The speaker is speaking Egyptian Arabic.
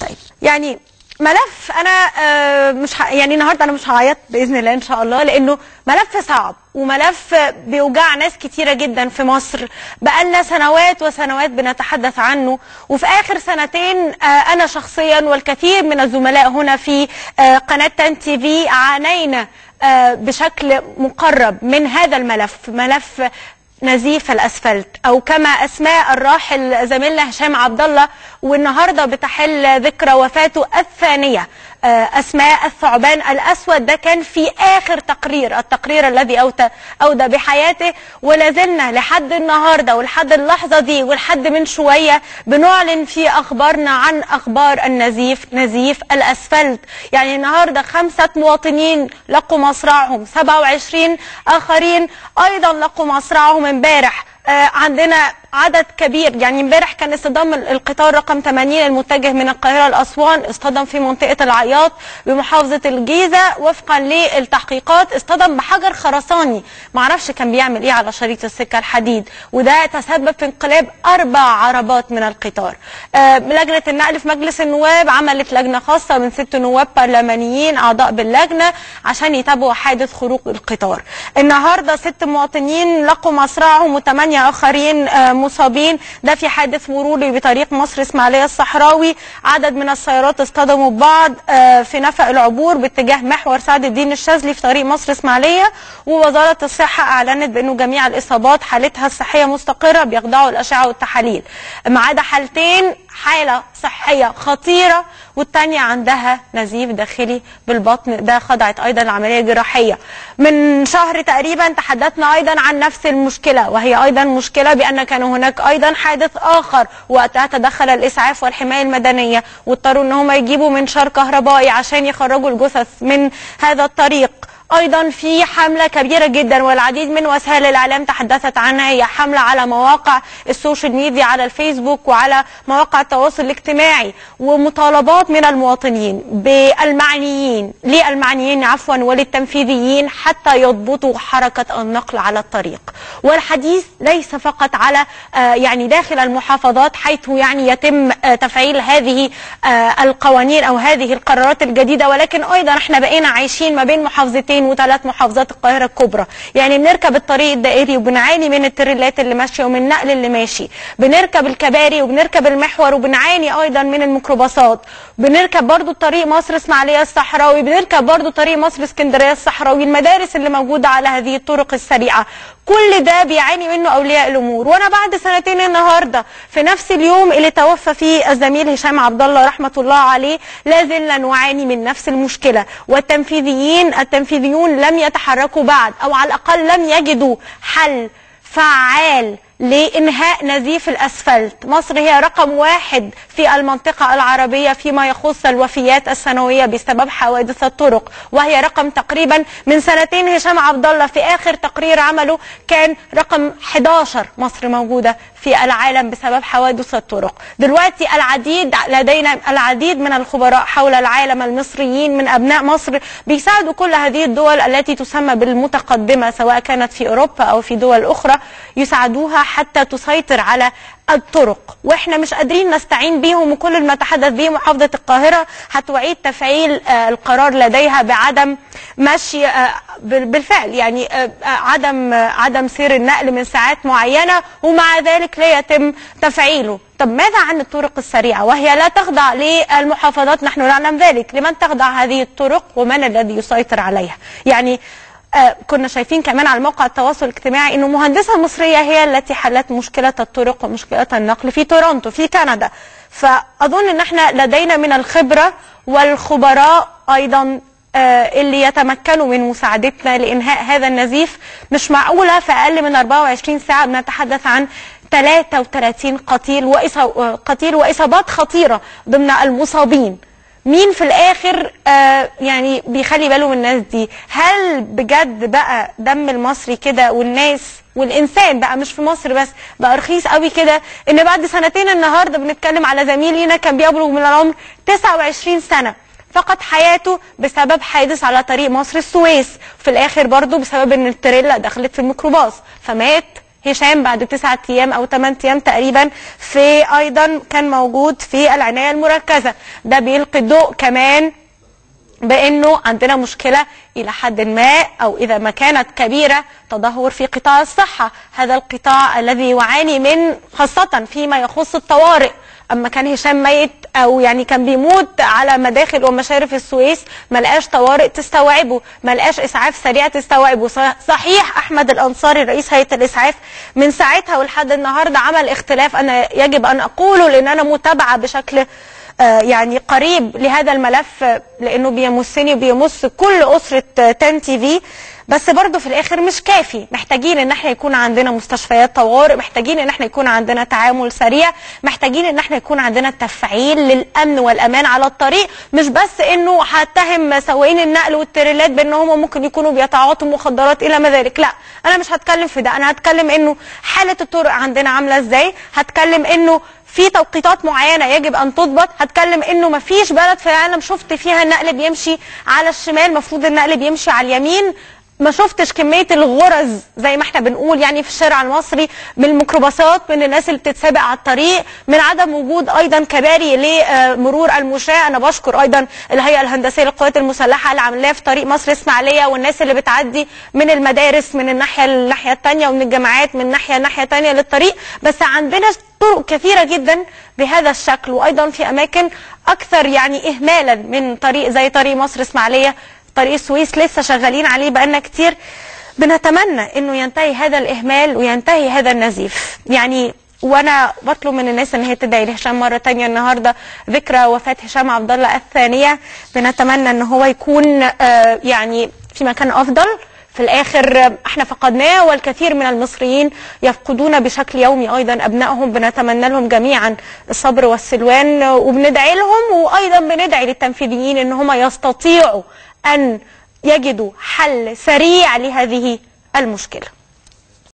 سيد يعني ملف انا آه، مش ه... يعني النهارده انا مش هعيط باذن الله ان شاء الله لانه ملف صعب وملف بيوجع ناس كتيره جدا في مصر بقالنا سنوات وسنوات بنتحدث عنه وفي اخر سنتين آه، انا شخصيا والكثير من الزملاء هنا في آه، قناه تان تي في عانينا آه، بشكل مقرب من هذا الملف ملف نزيف الاسفلت او كما اسماء الراحل زميلنا هشام عبد الله والنهارده بتحل ذكرى وفاته الثانيه آه، اسماء الثعبان الاسود ده كان في اخر تقرير التقرير الذي أوتى اودى بحياته ولا زلنا لحد النهارده ولحد اللحظه دي ولحد من شويه بنعلن في اخبارنا عن اخبار النزيف نزيف الاسفلت يعني النهارده خمسه مواطنين لقوا مصرعهم 27 اخرين ايضا لقوا مصرعهم امبارح آه، عندنا عدد كبير يعني امبارح كان اصطدام القطار رقم 80 المتجه من القاهره لاسوان اصطدم في منطقه العياط بمحافظه الجيزه وفقا للتحقيقات اصطدم بحجر خرساني معرفش كان بيعمل ايه على شريط السكه الحديد وده تسبب في انقلاب اربع عربات من القطار آه، لجنه النقل في مجلس النواب عملت لجنه خاصه من ست نواب برلمانيين اعضاء باللجنه عشان يتابعوا حادث خروج القطار النهارده ست مواطنين لقوا مصرعهم وثمانيه اخرين آه، مصابين ده في حادث مروري بطريق مصر اسماعيليه الصحراوي عدد من السيارات اصطدموا ببعض آه، في نفق العبور باتجاه محور سعد الدين الشاذلي في طريق مصر اسماعيليه ووزاره الصحه اعلنت بانه جميع الاصابات حالتها الصحيه مستقره بيخضعوا الاشعه والتحاليل ما عدا حالتين حاله صحيه خطيره والثانيه عندها نزيف داخلي بالبطن ده خضعت ايضا لعمليه جراحيه من شهر تقريبا تحدثنا ايضا عن نفس المشكله وهي ايضا مشكله بان كان هناك ايضا حادث اخر وقتها تدخل الاسعاف والحمايه المدنيه واضطروا ان هم يجيبوا منشار كهربائي عشان يخرجوا الجثث من هذا الطريق ايضا في حمله كبيره جدا والعديد من وسائل الاعلام تحدثت عنها هي حمله على مواقع السوشيال ميديا على الفيسبوك وعلى مواقع التواصل الاجتماعي ومطالبات من المواطنين بالمعنيين للمعنيين عفوا وللتنفيذيين حتى يضبطوا حركه النقل على الطريق والحديث ليس فقط على آه، يعني داخل المحافظات حيث يعني يتم آه، تفعيل هذه آه، القوانين او هذه القرارات الجديده ولكن ايضا احنا بقينا عايشين ما بين محافظتين وثلاث محافظات القاهره الكبرى يعني بنركب الطريق الدائري وبنعاني من التريلات اللي ماشيه ومن النقل اللي ماشي بنركب الكباري وبنركب المحور وبنعاني ايضا من الميكروباصات بنركب برضو الطريق مصر اسماعيليه الصحراوي بنركب برضو طريق مصر اسكندريه الصحراوي المدارس اللي موجوده على هذه الطرق السريعه كل ده بيعاني منه اولياء الامور وانا بعد سنتين النهارده في نفس اليوم اللي توفى فيه الزميل هشام عبد الله رحمه الله عليه لا زلنا نعاني من نفس المشكله والتنفيذيين التنفيذيون لم يتحركوا بعد او على الاقل لم يجدوا حل فعال لإنهاء نزيف الأسفلت مصر هي رقم واحد في المنطقة العربية فيما يخص الوفيات السنوية بسبب حوادث الطرق وهي رقم تقريبا من سنتين هشام عبد الله في آخر تقرير عمله كان رقم 11 مصر موجودة في العالم بسبب حوادث الطرق دلوقتي العديد لدينا العديد من الخبراء حول العالم المصريين من أبناء مصر بيساعدوا كل هذه الدول التي تسمى بالمتقدمة سواء كانت في أوروبا أو في دول أخرى يساعدوها حتى تسيطر على الطرق واحنا مش قادرين نستعين بيهم وكل ما نتحدث به محافظه القاهره هتعيد تفعيل آه، القرار لديها بعدم مشي آه، بال- بالفعل يعني آه، آه، عدم آه، عدم سير النقل من ساعات معينه ومع ذلك لا يتم تفعيله طب ماذا عن الطرق السريعه وهي لا تخضع للمحافظات نحن نعلم ذلك لمن تخضع هذه الطرق ومن الذي يسيطر عليها يعني آه، كنا شايفين كمان على موقع التواصل الاجتماعي انه مهندسه مصريه هي التي حلت مشكله الطرق ومشكله النقل في تورونتو في كندا فاظن ان احنا لدينا من الخبره والخبراء ايضا آه، اللي يتمكنوا من مساعدتنا لانهاء هذا النزيف مش معقوله في اقل من 24 ساعه بنتحدث عن 33 قتيل وإصا- قتيل واصابات خطيره ضمن المصابين مين في الاخر آه يعني بيخلي باله من الناس دي هل بجد بقى دم المصري كده والناس والانسان بقى مش في مصر بس بقى رخيص قوي كده ان بعد سنتين النهارده بنتكلم على زميل لينا كان بيبلغ من العمر 29 سنه فقد حياته بسبب حادث على طريق مصر السويس في الاخر برضه بسبب ان التريلا دخلت في الميكروباص فمات هشام بعد تسعة ايام او 8 ايام تقريبا في ايضا كان موجود في العنايه المركزه ده بيلقي الضوء كمان بانه عندنا مشكله الى حد ما او اذا ما كانت كبيره تدهور في قطاع الصحه هذا القطاع الذي يعاني من خاصه فيما يخص الطوارئ اما كان هشام ميت او يعني كان بيموت على مداخل ومشارف السويس ما لقاش طوارئ تستوعبه ما لقاش اسعاف سريع تستوعبه صحيح احمد الانصاري رئيس هيئه الاسعاف من ساعتها ولحد النهارده عمل اختلاف انا يجب ان اقوله لان انا متابعه بشكل آه يعني قريب لهذا الملف لانه بيمسني وبيمس كل اسره 10 تي في بس برضه في الاخر مش كافي محتاجين ان احنا يكون عندنا مستشفيات طوارئ محتاجين ان احنا يكون عندنا تعامل سريع محتاجين ان احنا يكون عندنا تفعيل للامن والامان على الطريق مش بس انه هتهم سواقين النقل والتريلات بان هم ممكن يكونوا بيتعاطوا مخدرات الى ما ذلك لا انا مش هتكلم في ده انا هتكلم انه حاله الطرق عندنا عامله ازاي هتكلم انه في توقيتات معينه يجب ان تضبط هتكلم انه ما فيش بلد في العالم شفت فيها النقل بيمشي على الشمال المفروض النقل بيمشي على اليمين ما شفتش كميه الغرز زي ما احنا بنقول يعني في الشارع المصري من الميكروباصات من الناس اللي بتتسابق على الطريق من عدم وجود ايضا كباري لمرور المشاة انا بشكر ايضا الهيئه الهندسيه للقوات المسلحه اللي عاملاه في طريق مصر اسماعيليه والناس اللي بتعدي من المدارس من الناحيه الناحيه الثانيه ومن الجامعات من ناحيه ناحيه ثانيه للطريق بس عندنا طرق كثيره جدا بهذا الشكل وايضا في اماكن اكثر يعني اهمالا من طريق زي طريق مصر اسماعيليه طريق السويس لسه شغالين عليه بقالنا كتير بنتمنى انه ينتهي هذا الاهمال وينتهي هذا النزيف يعني وانا بطلب من الناس ان هي تدعي لهشام مره تانية النهارده ذكرى وفاه هشام عبد الله الثانيه بنتمنى ان هو يكون آه يعني في مكان افضل في الاخر احنا فقدناه والكثير من المصريين يفقدون بشكل يومي ايضا ابنائهم بنتمنى لهم جميعا الصبر والسلوان وبندعي لهم وايضا بندعي للتنفيذيين ان هم يستطيعوا ان يجدوا حل سريع لهذه المشكله